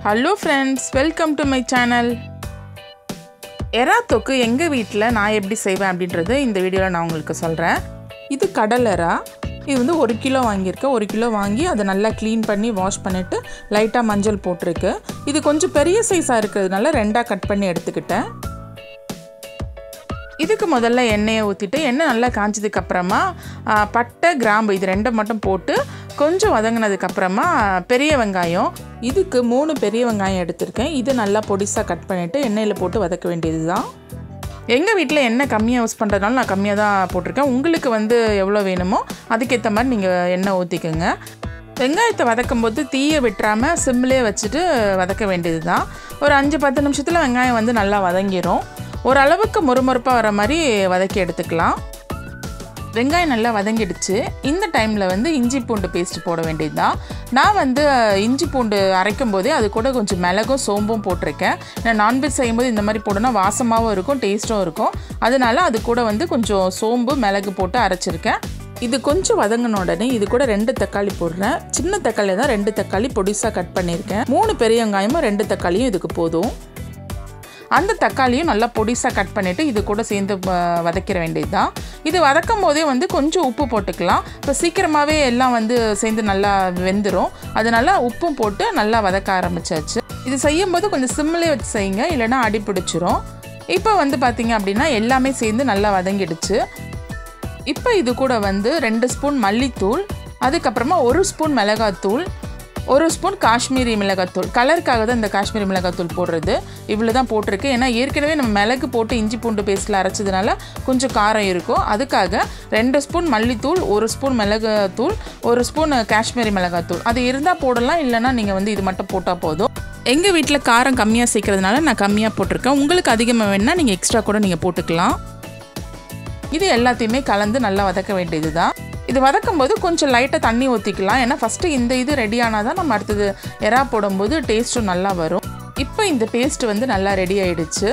hello friends welcome to my channel எறா தொக்கு எங்கள் வீட்டில் நான் எப்படி செய்வேன் அப்படின்றது இந்த வீடியோவில் நான் உங்களுக்கு சொல்கிறேன் இது கடல் எறா இது வந்து ஒரு கிலோ வாங்கியிருக்கேன் ஒரு கிலோ வாங்கி அதை நல்லா க்ளீன் பண்ணி வாஷ் பண்ணிவிட்டு லைட்டாக மஞ்சள் போட்டிருக்கு இது கொஞ்சம் பெரிய சைஸாக இருக்கிறதுனால ரெண்டாக கட் பண்ணி எடுத்துக்கிட்டேன் இதுக்கு முதல்ல எண்ணெயை ஊற்றிட்டு எண்ணெய் நல்லா காஞ்சதுக்கு அப்புறமா ஆ, பட்டை கிராம்பு இது ரெண்டும் மட்டும் போட்டு கொஞ்சம் வதங்கினதுக்கு அப்புறமா பெரிய வெங்காயம் இதுக்கு மூணு பெரிய வெங்காயம் எடுத்திருக்கேன் இது நல்லா பொடிசாக கட் பண்ணிவிட்டு எண்ணெயில் போட்டு வதக்க வேண்டியது தான் எங்கள் வீட்டில் எண்ணெய் கம்மியாக யூஸ் பண்ணுறதுனால நான் கம்மியாக தான் போட்டிருக்கேன் உங்களுக்கு வந்து எவ்வளோ வேணுமோ அதுக்கேற்ற மாதிரி நீங்கள் எண்ணெய் ஊற்றிக்கோங்க வெங்காயத்தை வதக்கும் போது தீயை விட்டுறாமல் சிம்லேயே வச்சுட்டு வதக்க வேண்டியது தான் ஒரு அஞ்சு பத்து நிமிஷத்தில் வெங்காயம் வந்து நல்லா வதங்கிரும் ஓரளவுக்கு முறுமுறுப்பாக வர மாதிரி வதக்கி எடுத்துக்கலாம் வெங்காயம் நல்லா வதங்கிடுச்சு இந்த டைமில் வந்து இஞ்சி பூண்டு பேஸ்ட் போட வேண்டியது தான் நான் வந்து இஞ்சி பூண்டு அரைக்கும் போதே அது கூட கொஞ்சம் மிளகும் சோம்பும் போட்டிருக்கேன் நான் நான்வெஜ் செய்யும்போது இந்த மாதிரி போடணும் வாசமாகவும் இருக்கும் டேஸ்ட்டும் இருக்கும் அதனால அது கூட வந்து கொஞ்சம் சோம்பு மிளகு போட்டு அரைச்சிருக்கேன் இது கொஞ்சம் வதங்கின உடனே இது கூட ரெண்டு தக்காளி போடுறேன் சின்ன தக்காளி தான் ரெண்டு தக்காளி பொடிசாக கட் பண்ணியிருக்கேன் மூணு பெரிய வெங்காயமும் ரெண்டு தக்காளியும் இதுக்கு போதும் அந்த தக்காளியும் நல்லா பொடிசாக கட் பண்ணிவிட்டு இது கூட சேர்ந்து வ- வதக்கிற வேண்டியது தான் இது வதக்கும் போதே வந்து கொஞ்சம் உப்பு போட்டுக்கலாம் இப்போ சீக்கிரமாகவே எல்லாம் வந்து சேர்ந்து நல்லா வெந்துடும் அதனால உப்பும் போட்டு நல்லா வதக்க ஆரம்பிச்சாச்சு இது செய்யும்போது கொஞ்சம் சிம்மிலே வச்சு செய்யுங்க இல்லைன்னா அடி பிடிச்சிரும் இப்போ வந்து பார்த்தீங்க அப்படின்னா எல்லாமே சேர்ந்து நல்லா வதங்கிடுச்சு இப்போ இது கூட வந்து ரெண்டு ஸ்பூன் மல்லித்தூள் அதுக்கப்புறமா ஒரு ஸ்பூன் மிளகாத்தூள் ஒரு ஸ்பூன் காஷ்மீரி மிளகாத்தூள் கலருக்காக தான் இந்த காஷ்மீரி மிளகாத்தூள் போடுறது இவ்வளோ தான் போட்டிருக்கு ஏன்னா ஏற்கனவே நம்ம மிளகு போட்டு இஞ்சி பூண்டு பேஸ்ட்டில் அரைச்சதுனால கொஞ்சம் காரம் இருக்கும் அதுக்காக ரெண்டு ஸ்பூன் மல்லித்தூள் ஒரு ஸ்பூன் மிளகாத்தூள் ஒரு ஸ்பூன் காஷ்மீரி மிளகாத்தூள் அது இருந்தால் போடலாம் இல்லைன்னா நீங்கள் வந்து இது மட்டும் போட்டால் போதும் எங்கள் வீட்டில் காரம் கம்மியாக சேர்க்கறதுனால நான் கம்மியாக போட்டிருக்கேன் உங்களுக்கு அதிகமாக வேணுன்னா நீங்கள் எக்ஸ்ட்ரா கூட நீங்கள் போட்டுக்கலாம் இது எல்லாத்தையுமே கலந்து நல்லா வதக்க வேண்டியது தான் இது வதக்கும் போது கொஞ்சம் லைட்டாக தண்ணி ஊற்றிக்கலாம் ஏன்னா ஃபஸ்ட்டு இந்த இது ரெடி ஆனால் தான் நம்ம அடுத்தது எறா போடும்போது டேஸ்ட்டும் நல்லா வரும் இப்போ இந்த பேஸ்ட் வந்து நல்லா ரெடி ஆயிடுச்சு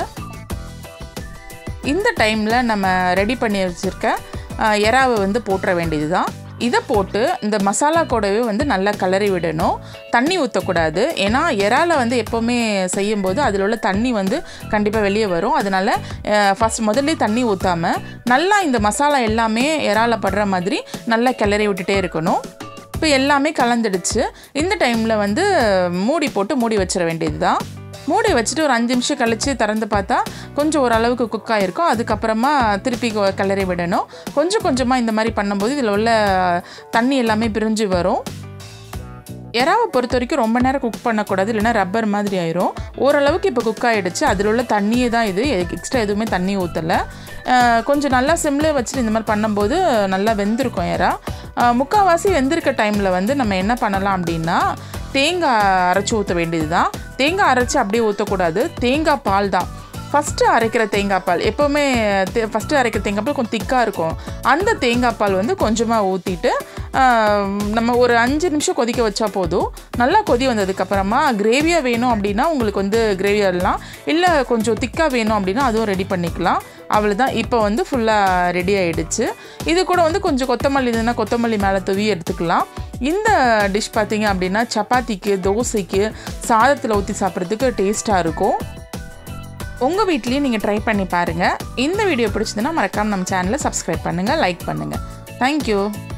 இந்த டைமில் நம்ம ரெடி பண்ணி வச்சுருக்க அஹ், எறாவை வந்து போட்டுற வேண்டியது தான் இதை போட்டு இந்த மசாலா கூடவே வந்து நல்லா கிளறி விடணும் தண்ணி ஊற்றக்கூடாது ஏன்னா இறால வந்து எப்போவுமே செய்யும்போது அதில் உள்ள தண்ணி வந்து கண்டிப்பாக வெளியே வரும் அதனால ஃபஸ்ட் முதல்ல தண்ணி ஊற்றாம நல்லா இந்த மசாலா எல்லாமே இறால படுற மாதிரி நல்லா கிளறி விட்டுட்டே இருக்கணும் இப்போ எல்லாமே கலந்துடுச்சு இந்த டைமில் வந்து மூடி போட்டு மூடி வச்சிட வேண்டியது தான் மூடி வச்சுட்டு ஒரு அஞ்சு நிமிஷம் கழித்து திறந்து பார்த்தா கொஞ்சம் ஓரளவுக்கு குக் ஆகிருக்கும் அதுக்கப்புறமா திருப்பி கொ- கிளறி விடணும் கொஞ்சம் கொஞ்சமாக இந்த மாதிரி பண்ணும்போது இதில் உள்ள தண்ணி எல்லாமே பிரிஞ்சு வரும் எறாவை பொறுத்த வரைக்கும் ரொம்ப நேரம் குக் பண்ணக்கூடாது இல்லைன்னா ரப்பர் மாதிரி ஆயிரும் ஓரளவுக்கு இப்போ குக் ஆகிடுச்சு அதில் உள்ள தண்ணியே தான் இது எக்ஸ்ட்ரா எதுவுமே தண்ணி ஊற்றலை கொஞ்சம் நல்லா சிம்லே வச்சுட்டு இந்த மாதிரி பண்ணும்போது நல்லா வெந்திருக்கும் எறா அஹ், முக்கால்வாசி வெந்திருக்க டைமில் வந்து நம்ம என்ன பண்ணலாம் அப்படின்னா தேங்காய் அரைச்சி ஊற்ற வேண்டியது தான் தேங்காய் அரைச்சி அப்படியே ஊற்றக்கூடாது தேங்காய் பால் தான் ஃபஸ்ட்டு அரைக்கிற தேங்காய் பால் எப்போவுமே ஃபஸ்ட்டு அரைக்கிற தேங்காய் பால் கொஞ்சம் திக்காக இருக்கும் அந்த தேங்காய் பால் வந்து கொஞ்சமாக ஊற்றிட்டு நம்ம ஒரு அஞ்சு நிமிஷம் கொதிக்க வச்சா போதும் நல்லா கொதி வந்ததுக்கப்புறமா கிரேவியாக வேணும் அப்படின்னா உங்களுக்கு வந்து கிரேவி ஆடலாம் இல்லை கொஞ்சம் திக்காக வேணும் அப்படின்னா அதுவும் ரெடி பண்ணிக்கலாம் அவ்வளோதான் இப்போ வந்து ஃபுல்லாக ரெடி ஆயிடுச்சு இது கூட வந்து கொஞ்சம் கொத்தமல்லி இதுனா கொத்தமல்லி மேலே தூவி எடுத்துக்கலாம் இந்த டிஷ் பார்த்தீங்க அப்படின்னா சப்பாத்திக்கு தோசைக்கு சாதத்தில் ஊற்றி சாப்பிட்றதுக்கு டேஸ்ட்டாக இருக்கும் உங்கள் வீட்லேயும் நீங்கள் ட்ரை பண்ணி பாருங்கள் இந்த வீடியோ பிடிச்சதுன்னா மறக்காமல் நம்ம சேனலை சப்ஸ்கிரைப் பண்ணுங்கள் லைக் பண்ணுங்கள் தேங்க்யூ